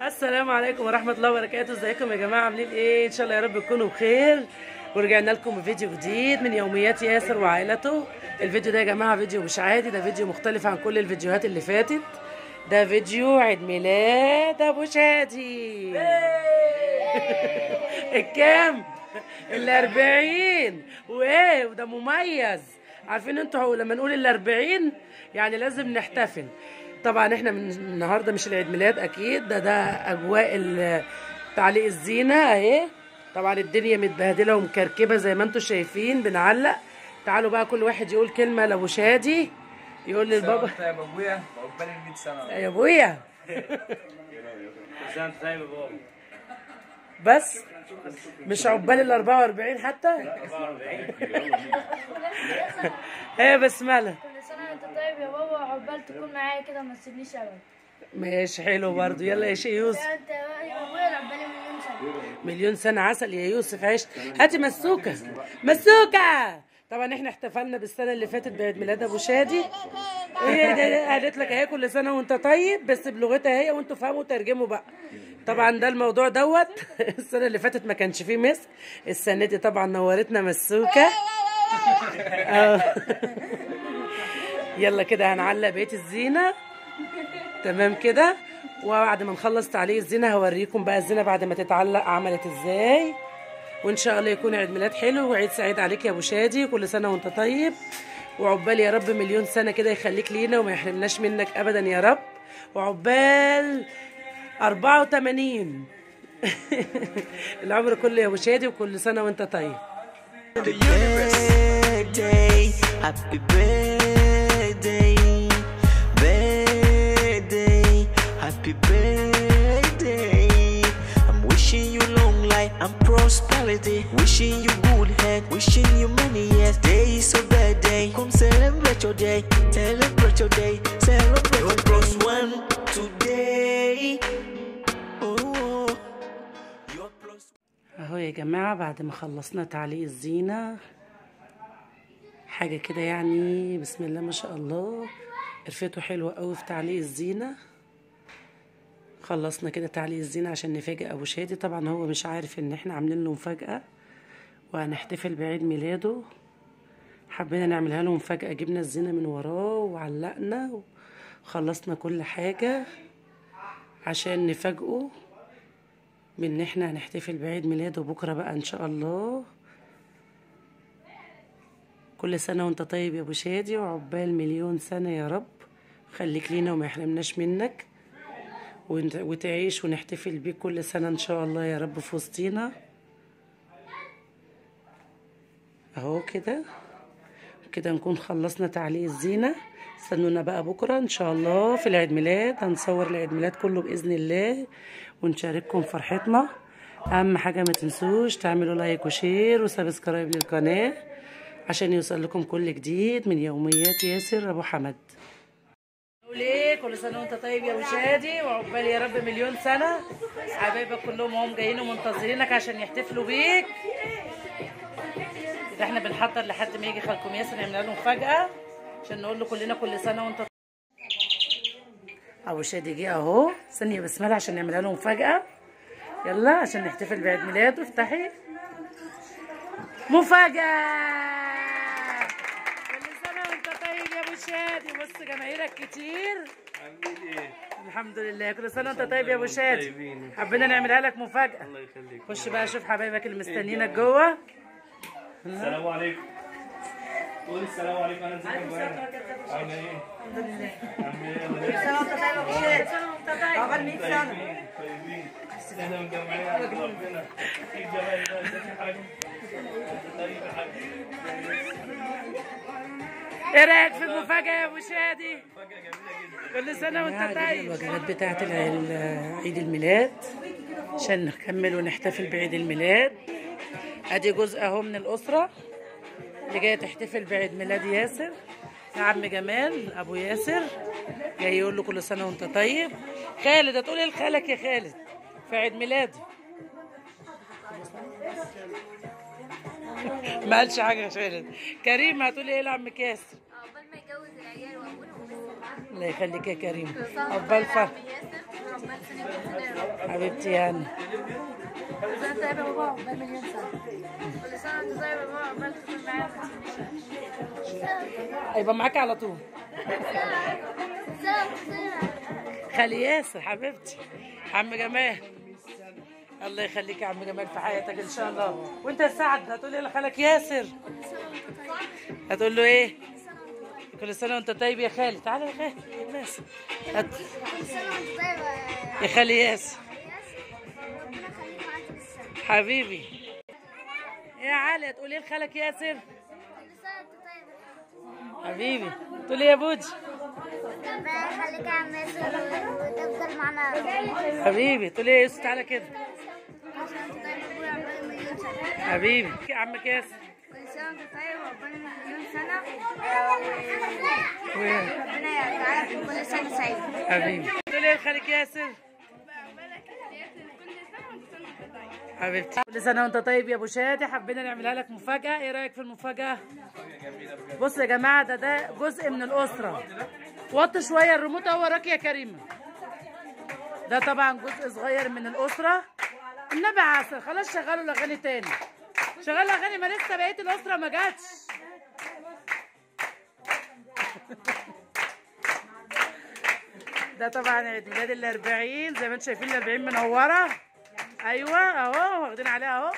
السلام عليكم ورحمة الله وبركاته ازيكم يا جماعة عاملين ايه ان شاء الله يا رب تكونوا بخير ورجعنا لكم بفيديو جديد من يوميات ياسر وعائلته الفيديو ده يا جماعة فيديو مش عادي ده فيديو مختلف عن كل الفيديوهات اللي فاتت ده فيديو عيد ميلاد ابو شادي الكام الاربعين وايه وده مميز عارفين انتوا لما نقول الاربعين يعني لازم نحتفل طبعا احنا من النهارده مش العيد ميلاد اكيد ده ده اجواء ال- تعليق الزينه اهي طبعا الدنيا متبهدله ومكركبه زي ما انتوا شايفين بنعلق تعالوا بقى كل واحد يقول كلمه لابو شادي يقول للبابا انت يا ابويا عقبال ال 100 سنه يا ابويا انت طيب يا بابا بس مش عقبال ال 44 حتى ايه بسمله كل سنة وانت طيب يا بابا وعقبال تكون معايا كده ما تسيبنيش ابدا ماشي حلو برضو يلا يا شيخ يوسف انت يا ابويا عقبالي مليون سنة مليون سنة عسل يا يوسف عشت هاتي مسوكة مسوكة طبعا احنا احتفلنا بالسنة اللي فاتت بعيد ميلاد ابو شادي هي ده- قالت لك اهي كل سنة وانت طيب بس بلغتها هي وانتوا فهموا وترجموا بقى طبعا ده الموضوع دوت السنة اللي فاتت ما كانش فيه مسك السنة دي طبعا نورتنا مسوكة آه. يلا كده هنعلق بقية الزينة تمام كده وبعد ما نخلص تعليق الزينة هوريكم بقى الزينة بعد ما تتعلق عملت ازاي وان شاء الله يكون عيد ميلاد حلو وعيد سعيد عليك يا ابو شادي كل سنة وانت طيب وعقبال يا رب مليون سنة كده يخليك لينا وما يحرمناش منك ابدا يا رب وعقبال 84 العمر كله يا ابو شادي وكل سنة وانت طيب birthday, happy birthday, birthday, happy birthday. I'm wishing you long life and prosperity, wishing you good health, wishing you many years. Day is your birthday, come celebrate your day, celebrate your day, celebrate your plus one today. Oh, you're plus. اهو يا جماعة بعد ما خلصنا تعليق الزينة حاجة كده يعني بسم الله ما شاء الله قرفته حلوة قوي في تعليق الزينة خلصنا كده تعليق الزينة عشان نفاجئ أبو شادي طبعا هو مش عارف إن احنا عاملين له مفاجأة وهنحتفل بعيد ميلاده حبينا نعملها له مفاجأة جبنا الزينة من وراه وعلقنا وخلصنا كل حاجة عشان نفاجئه بان احنا هنحتفل بعيد ميلاده بكره بقى ان شاء الله كل سنه وانت طيب يا ابو شادي وعقبال مليون سنه يا رب خليك لينا وما يحرمناش منك وانت- وتعيش ونحتفل بيك كل سنه ان شاء الله يا رب في وسطينا اهو كده كده نكون خلصنا تعليق الزينة استنونا بقى بكرة ان شاء الله في العيد ميلاد هنصور العيد ميلاد كله بإذن الله ونشارككم فرحتنا اهم حاجة ما تنسوش تعملوا لايك وشير وسبسكرايب للقناة عشان يوصل لكم كل جديد من يوميات ياسر ابو حمد ليه كل سنة وانت طيب يا ابو شادي وعقبال يا رب مليون سنة حبايبك كلهم هم جايين ومنتظرينك عشان يحتفلوا بيك ده احنا بنحضر لحد ما يجي خالكم ياسر نعمل له مفاجأة عشان نقول له كلنا كل سنة وانت ابو شادي جه اهو ثانية بسملة عشان نعملها له مفاجأة يلا عشان نحتفل بعيد ميلاده افتحي مفاجأة كل سنة وانت طيب يا ابو شادي بص جماهيرك كتير الحمد لله كل سنة وانت طيب يا ابو شادي حبينا نعملها لك مفاجأة الله يخليك خش بقى شوف حبايبك اللي مستنيينك جوه السلام عليكم قول السلام عليكم انا ازيك يا ابو هاني عامل ايه؟ الحمد لله سنة وانت طيب يا ابو شادي سنة وانت طيب عقبال 100 سنة طيبين طيبين احنا مجمعين على ربنا ايه الجمال ده ازيك يا حاج؟ طيب يا حاج ايه رايك في المفاجأة يا ابو شادي؟ فجأة جميلة جدا كل سنة وانت طيب الوجبات بتاعة عيد الميلاد عشان نكمل ونحتفل بعيد الميلاد ادي جزء اهو من الاسرة اللي جاية تحتفل بعيد ميلاد ياسر يا عم جمال ابو ياسر جاي يقول له كل سنة وانت طيب خالد هتقول ايه لخالك يا خالد في عيد ميلاده ما قالش حاجة يا خالد كريم هتقول ايه لعم كاسر عقبال ما يجوز العيال وابوهم بس الله يخليك يا كريم كل سنة عقبال فرح ياسر وعقبال سنة سنة يا رب حبيبتي يعني كل سنة وأنت طيب يا بابا عقبال مليون سنة كل سنة وأنت طيب يا بابا عقبال تكون معايا في هيبقى معاكي على طول خالي ياسر حبيبتي عم جمال الله يخليك يا عم جمال في حياتك ان شاء الله وانت يا سعد هتقول ايه لخالك ياسر هتقول له ايه كل سنه وانت طيب يا خالي تعالى يا خالي الناس هت... كل سنة وأنت طيب يا خالي ياسر ربنا يخليك معاك بالسنة حبيبي يا علي هتقول ايه لخالك ياسر كل سنة وأنت طيب حبيبي تقول ايه يا بوجي ربنا يخليك يا عم ياسر وتفضل معانا حبيبي تقول ايه يا يوسف تعالى كده كل سنة وأنت طيب يا أبويا عقبال مليون سنة حبيبي يا عمك ياسر كل سنة وأنت طيب وعقبال مليون سنة و- وربنا يجعلك كل سنة سعيد حبيبي تقول ايه لخالك ياسر حبيبتي كل سنه وانت طيب يا ابو شادي حبينا نعملها لك مفاجاه ايه رايك في المفاجاه بص يا جماعه ده ده جزء من الاسره وطي شويه الريموت اهو وراك يا كريمه ده طبعا جزء صغير من الاسره النبي عسل خلاص شغلوا الاغاني تاني شغلوا الاغاني ما لسه بقيه الاسره ما جاتش ده طبعا عيد ميلاد الأربعين زي ما انتم شايفين الأربعين منورة أيوة أهو واخدين عليها أهو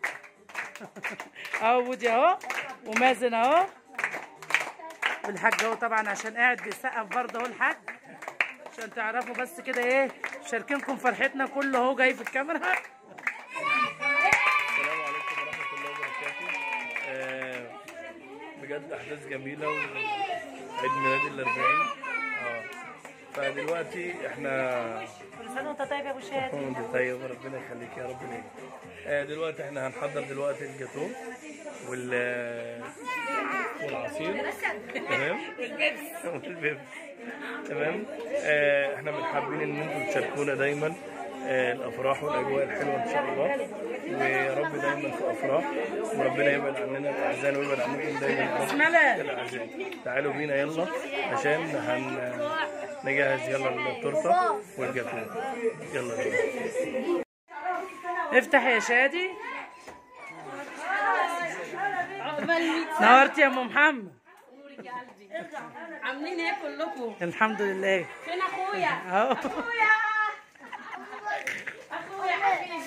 أهو بودي أهو ومازن أهو والحاج أهو طبعا عشان قاعد بيسقف برضه أهو الحاج عشان تعرفوا بس كده إيه شاركينكم فرحتنا كله أهو جاي في الكاميرا السلام عليكم ورحمة الله وبركاته آه، بجد أحداث جميلة وعيد ميلاد الأربعين اه فدلوقتي احنا كل سنة وأنت طيب يا أبو شادي وانت طيب ربنا يخليك يا رب ليك آه، دلوقتي احنا هنحضر دلوقتي الجاتو وال والعصير تمام والبيبس تمام آه، احنا من حابين ان انتم تشاركونا دايما آه، الافراح والاجواء الحلوه ان شاء الله ويا رب دايما في افراح وربنا يبعد عننا الاحزان ويبعد عنكم دايما يا رب بسملة. الاحزان تعالوا بينا يلا عشان هن نجهز يلا التورته والجاتو يلا بينا افتح يا شادي نورت يا ام محمد عاملين ايه كلكم؟ الحمد لله فين اخويا؟ اهو اخويا اخويا حبيبي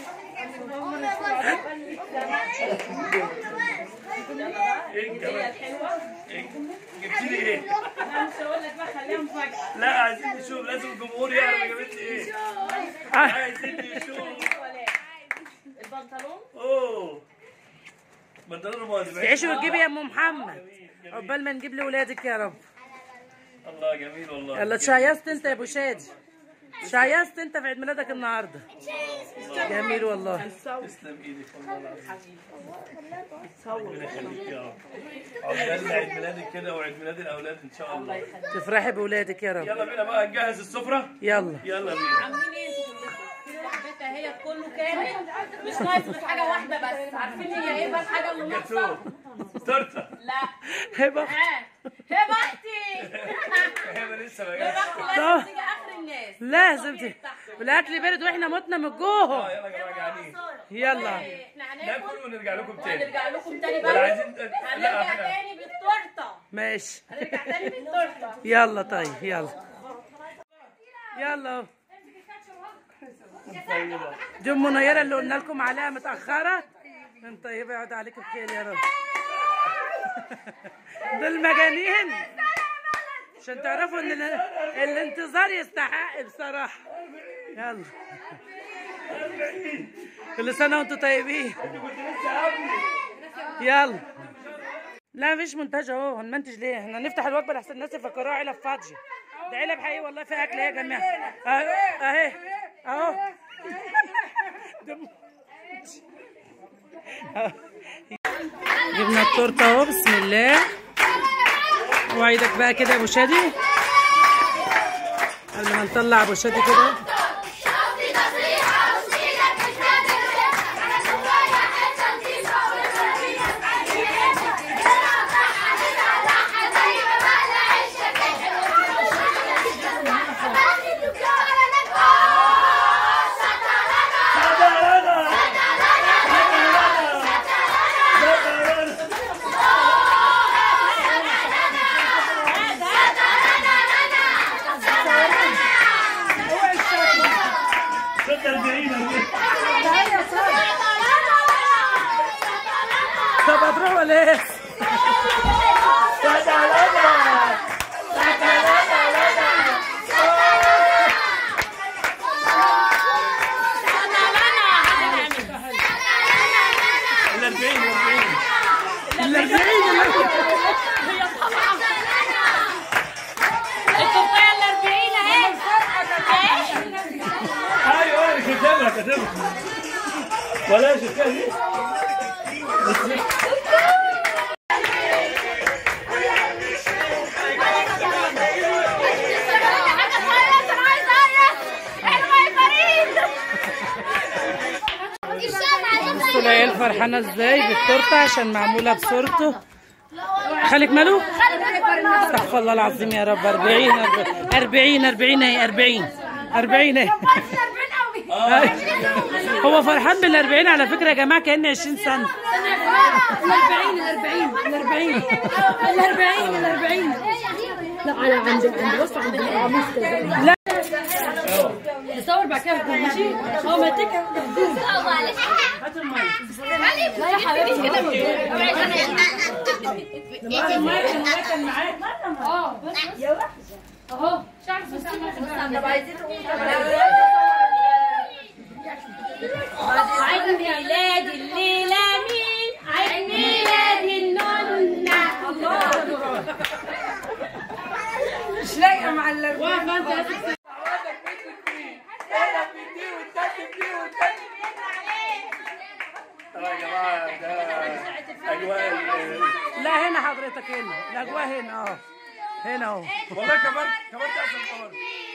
ايه الجمال إيه؟ جبت لي ايه؟ انا مش هقول لك بقى خليها مفاجأة لا عايزين نشوف لازم الجمهور يعرف انا جبت لي ايه عايزين نشوف البنطلون اوه بنطلون رمادي تعيشي وتجيبي يا ام محمد عقبال ما نجيب لاولادك يا رب الله جميل والله يلا تشيصت انت يا ابو شادي شيصت انت في عيد ميلادك النهارده جميل والله تسلم ايدك والله العظيم ربنا يخليك يا رب عقبال عيد ميلادك كده وعيد ميلاد الاولاد ان شاء الله تفرحي باولادك يا رب يلا بينا بقى نجهز السفره يلا يلا بينا عاملين ايه انتوا كلكم؟ البيت هي كله كامل مش ناقص غير حاجة واحدة بس عارفين هي ايه بقى الحاجة اللي جاتو ناقصة؟ تورته لا هبه ها هي بختي احنا لسه ما هي جاش بختي لازم تيجي اخر الناس لازم ت... والاكل برد واحنا متنا من الجوع يلا يا جماعه جعانين يلا احنا هناكل ناكل ونرجع لكم تاني هنرجع لكم تاني ولا بقى عايزين لا هنرجع احنا تاني بالتورته ماشي هنرجع تاني بالتورته يلا طيب يلا يلا دي ام منيره اللي قلنا لكم عليها متاخره انت يبعد عليك الخير يا رب دول مجانين عشان تعرفوا ان ال- الانتظار يستحق بصراحه يلا كل سنه وانتم طيبين يلا لا مفيش منتج اهو هنمنتج ليه احنا نفتح الوجبه لحسن الناس يفكروها علب فاضيه ده علب حقيقي والله فيها اكل اهي يا جماعه اهي اهي اهو ده- أهو. جبنا التورته اهو بسم الله وعيدك بقى كده يا ابو شادي قبل ما نطلع ابو شادي كده Oh, لسه ال 40 ال 40 الأربعين الكوبايه ال 40 اهي ايوه انا كاتبها كاتبها بلاش الكلمه بصوا العيال فرحانة ازاي بالتورتة عشان معمولة بصورته خالك ماله؟ استغفر الله العظيم يا رب 40 40 40 اهي 40 40 اهي هو فرحان بال 40 على فكرة يا جماعة كأن 20 سنة الأربعين الأربعين الأربعين الأربعين الأربعين لا أنا عند عند بص عند القاموس كده نصور بعد كده ماشي اه ما تك لا يا حبيبتي كده اه بس اهو عيد ميلاد الليله مين عيد ميلاد النونه الله مش لايقه مع الأربعين يا جماعه ده اجواء ال- لا هنا حضرتك هنا الأجواء هنا اه هنا اهو والله كبرت كبرت احسن كبرت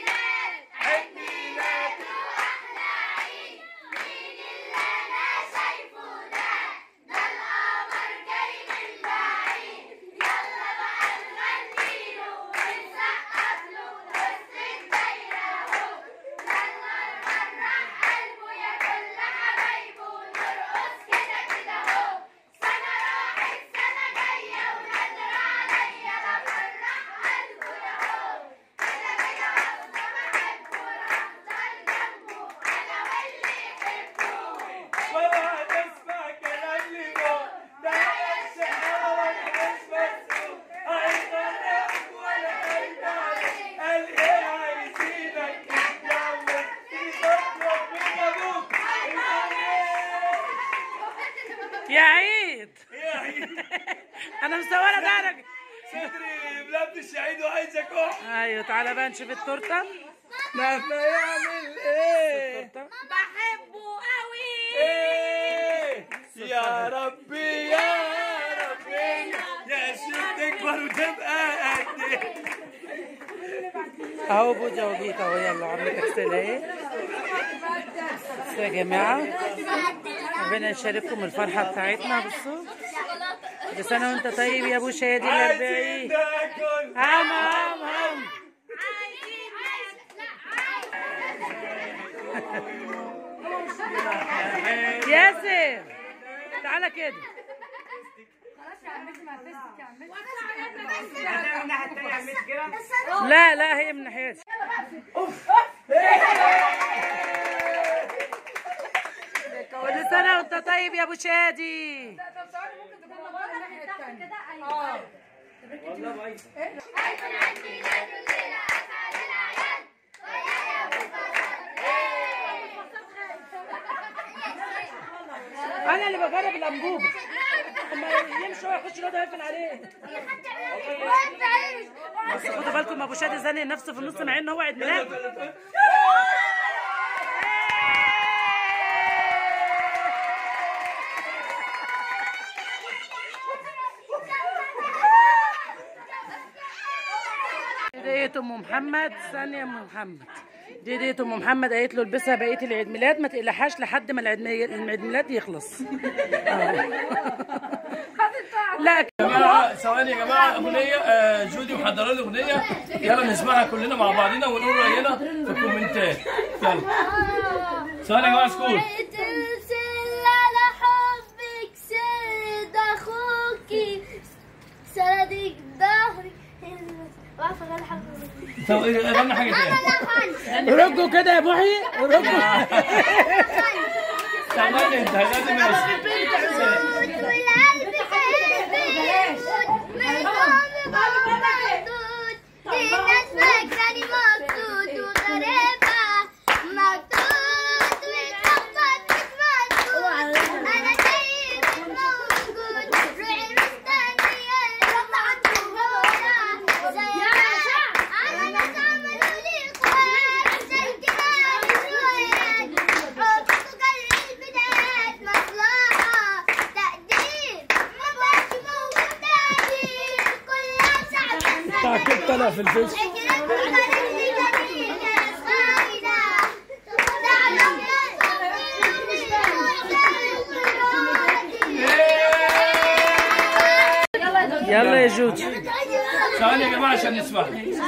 يا عيد انا مصوره دارك صدري بلاد الشهيد وعايزك اروح ايوه تعالى بقى نشوف التورته مهما يعمل ايه التورته بحبه قوي ايه يا ربي يا ربي يا شيخ تكبر وتبقى قد اهو بوجا وجيت اهو يلا عملتك سنه ايه بصوا يا جماعه ربنا يشارككم الفرحه بتاعتنا بصوا كل سنه وانت طيب يا ابو شادي الاربعين تاكل هم هم هم ياسر تعالى كده لا لا هي من ناحيتي كل سنة وانت طيب يا ابو شادي انا اللي بجرب الانبوبه اما يمشوا يخش الواد هيقفل عليه بس خدوا بالكم ابو شادي زانق نفسه في النص مع ان هو عيد ميلاد ديت ام محمد ثانيه ام محمد دي ديت ام محمد قالت له البسها بقيه العيد ميلاد ما تقلقهاش لحد ما العيد مي- العيد ميلاد يخلص آه. لا جماعة ثواني يا جماعة أغنية آه، جودي محضرة لي أغنية يلا نسمعها كلنا مع بعضنا ونقول رأينا في الكومنتات يلا ثواني يا جماعة سكول ترسل على حبك سيد اخوكي سندك ظهري واقفه غير حبيبي ثواني غنى حاجة تاني رجوا كده يا محي رجوا ثواني أنت لازم والقلب خير انا في الفيس يلا يا جوجو ثواني يا جماعه عشان نسمع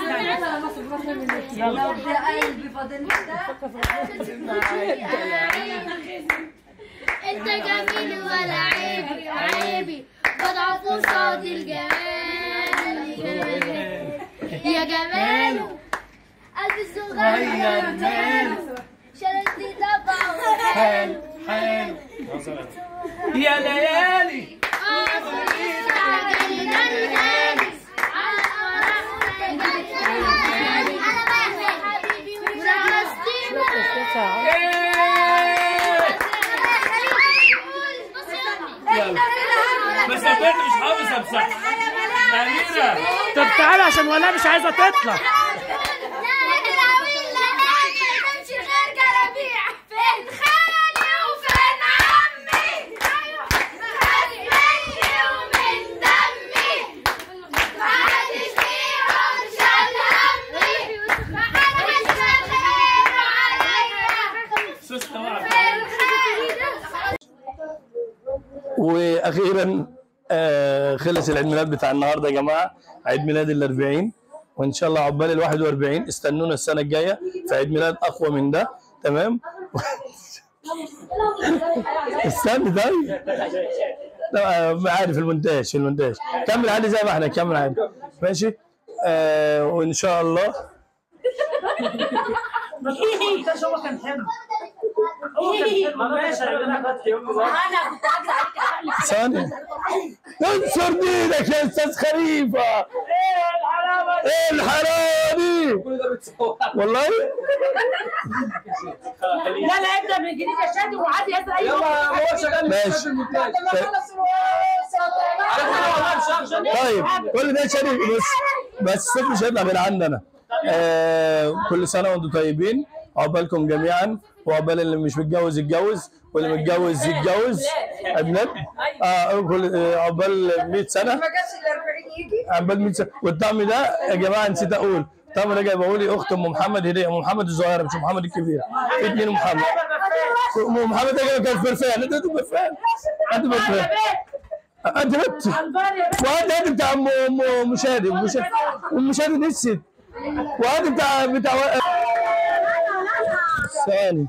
انت جميل ولا عيبي عيبي بضعف قصاد الجمال يا جمال قلبي الصغير ماله شريتي طبعا حلو حلو يا ليالي بس البنت مش حافظ امسح اميره طب تعالى عشان ولا مش عايزه تطلع فين خالي وفين عمي خالي مني ومن دمي محدش فيهم شال همي محدش غير عليا سوسته واحده فين خالي واخيرا آه، خلص العيد ميلاد بتاع النهارده يا جماعه عيد ميلاد ال 40 وان شاء الله عقبال ال 41 استنونا السنه الجايه في عيد ميلاد اقوى من ده تمام استنى طيب لا آه، ما عارف المونتاج المونتاج كمل عادي زي ما احنا كمل عادي ماشي آه وان شاء الله ثانية انصر دينك يا استاذ خليفة ايه الحلاوة دي والله لا لا ابدا من جديد يا شادي وعادي يسال اي يلا هو شغال ماشي طيب كل ده شريف بس بس الصوت مش هيطلع من عندنا آه كل سنه وانتم طيبين عقبالكم جميعا وعقبال اللي مش متجوز يتجوز واللي متجوز يتجوز ابنك اه كل آه، عقبال 100 سنه عقبال 100 سنه والطعم ده يا جماعه نسيت اقول الطعم ده جاي بقول لي اخت ام محمد هديه ام محمد الصغيره مش ام محمد الكبيره في اتنين ام محمد ام محمد ده كان فرفان انت فرفان انت فرفان انت بت وهذا هذا بتاع ام ام مشادي مشادي مشادي نسيت وهذا بتاع بتاع ثاني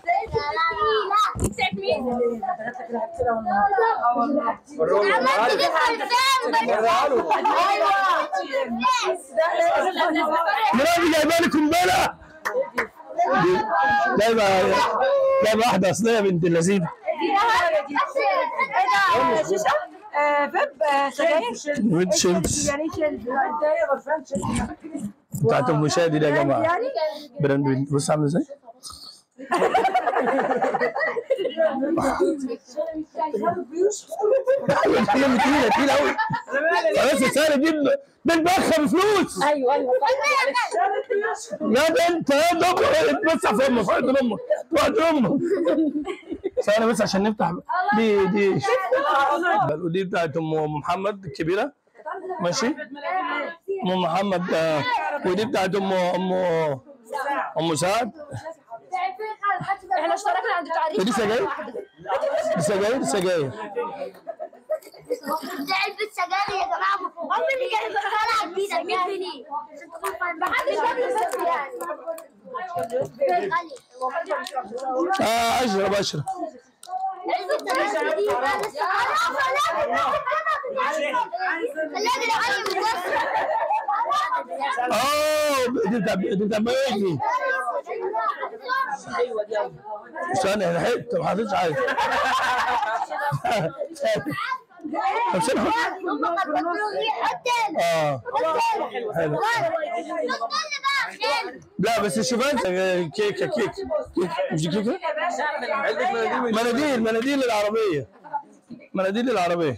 مراتي جايبه لي قنبله جايبه جايبه واحده اصليه بنت اللذيذه بنت شمس بتاعت ام شادي دي يا جماعه براند بنت بص عامله ازاي تقيله تقيله تقيله قوي خلاص سهله جدا بنت بخر فلوس ايوه ايوه يا بنت يا دم اتمسح في امك وقت امك وقت امك ثانية بس عشان نفتح دي دي ودي بتاعت ام أم محمد الكبيرة ماشي ام محمد آه، ودي بتاعت ام ام ام سعد احنا اشتركنا عند تعريف ودي سجاير دي سجاير دي سجاير ده علبة سجاير يا جماعة أمي اللي كانت بتطلع جديدة ب 100 جنيه محدش بياكل بس يعني اه اشرب اشرب علبة سجاير جديدة لسه ثلاجة العين بس اه دي بتاع دي بتاع ميتي ثانية انا حته ما حطيتش حاجة طب سنة هم قدروا حتى اه حلو لا بس الشوفان كيكه كيكه كيكه مش دي كيكه مناديل مناديل العربيه مناديل العربيه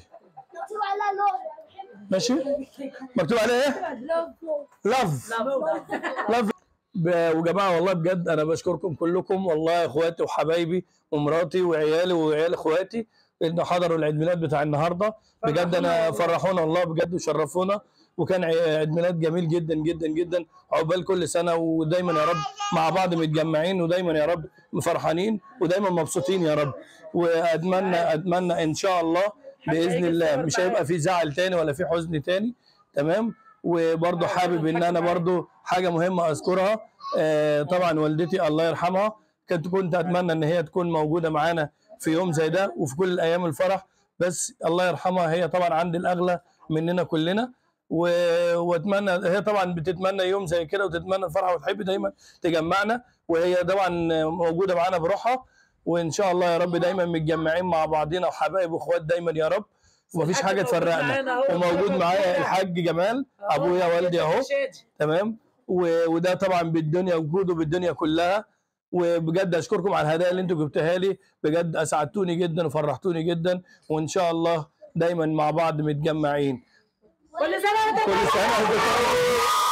ماشي مكتوب عليها ايه لاف لاف وجماعه والله بجد انا بشكركم كلكم والله اخواتي وحبايبي ومراتي وعيالي وعيال اخواتي انه حضروا العيد ميلاد بتاع النهارده بجد انا فرحونا والله بجد وشرفونا وكان عي- عيد ميلاد جميل جدا جدا جدا عقبال كل سنه ودايما يا رب مع بعض متجمعين ودايما يا رب فرحانين ودايما مبسوطين يا رب واتمنى اتمنى ان شاء الله باذن الله مش هيبقى في زعل تاني ولا في حزن تاني تمام وبرضه حابب ان انا برضه حاجه مهمه اذكرها آه، طبعا والدتي الله يرحمها كنت كنت اتمنى ان هي تكون موجوده معانا في يوم زي ده وفي كل ايام الفرح بس الله يرحمها هي طبعا عندي الاغلى مننا كلنا و- واتمنى هي طبعا بتتمنى يوم زي كده وتتمنى الفرحه وتحب دايما تجمعنا وهي طبعا موجوده معانا بروحها وان شاء الله يا رب دايما متجمعين مع بعضينا وحبايب واخوات دايما يا رب ومفيش حاجه تفرقنا وموجود معايا الحاج جمال ابويا والدي اهو تمام و- وده طبعا بالدنيا وجوده بالدنيا كلها وبجد اشكركم على الهدايا اللي انتوا جبتها لي بجد اسعدتوني جدا وفرحتوني جدا وان شاء الله دايما مع بعض متجمعين كل سنه وانت كل سنه وانتم طيبين